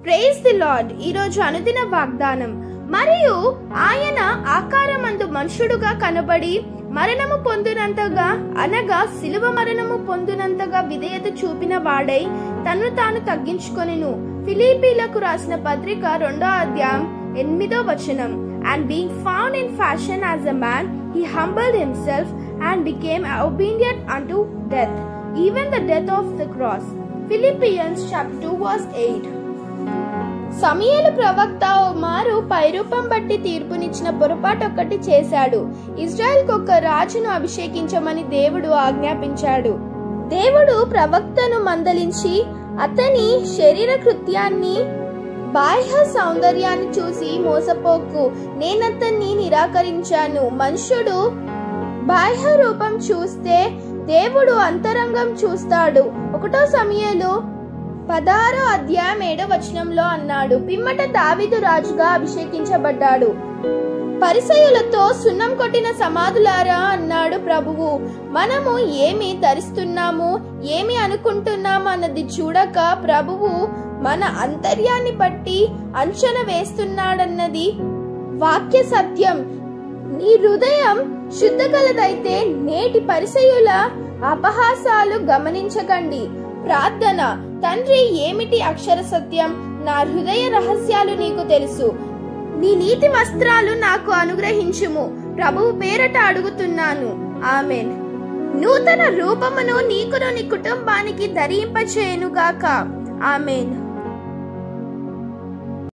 praise the lord ఈరోజు అనుదిన వాగ్దానం మరియు ఆయన ఆకారమందు మనుషుడుగా కనబడి మరణము పొందినంతగా అనగా శిలువ మరణము పొందినంతగా విధేయత చూపిన వాడై తను తాను తగ్గించుకొనెను ఫిలిపీలకు రాసిన పత్రిక రెండో అధ్యాయం ఎనిమిదో వచనం and being found in fashion as a man he humbled himself and became obedient unto death even the death of the cross Philippians chapter 2 verse 8 సమయలు ప్రవక్త ఓ మారు పైరూపం బట్టి తీర్పునిచ్చిన పొరపాటు ఒక్కటి చేశాడు ఇజ్రాయెల్ ఒక రాజును అభిషేకించమని దేవుడు ఆజ్ఞాపించాడు దేవుడు ప్రవక్తను మందలించి అతని శరీర కృత్యాన్ని బాహ్య సౌందర్యాన్ని చూసి మోసపోకు నేనతన్ని నిరాకరించాను మనుషుడు బాహ్య రూపం చూస్తే దేవుడు అంతరంగం చూస్తాడు ఒకటో సమయంలో పదహారో అధ్యాయం ఏడో వచనంలో అన్నాడు పిమ్మట దావిదు రాజుగా అభిషేకించబడ్డాడు పరిసయులతో సున్నం కొట్టిన సమాధులారా అన్నాడు ప్రభువు మనము ఏమి ధరిస్తున్నాము ఏమి అనుకుంటున్నాము అన్నది చూడక ప్రభువు మన అంతర్యాన్ని బట్టి అంచనా వేస్తున్నాడన్నది వాక్య సత్యం నీ హృదయం శుద్ధ కలదైతే నేటి పరిసయుల అపహాసాలు గమనించకండి ప్రార్థన తండ్రి ఏమిటి అక్షర సత్యం నా హృదయ రహస్యాలు నీకు తెలుసు నీ నీతి వస్త్రాలు నాకు అనుగ్రహించుము ప్రభువు పేరట అడుగుతున్నాను ఆమెన్ నూతన రూపమును నీకును నీ కుటుంబానికి ధరింపచేయునుగాక ఆమెన్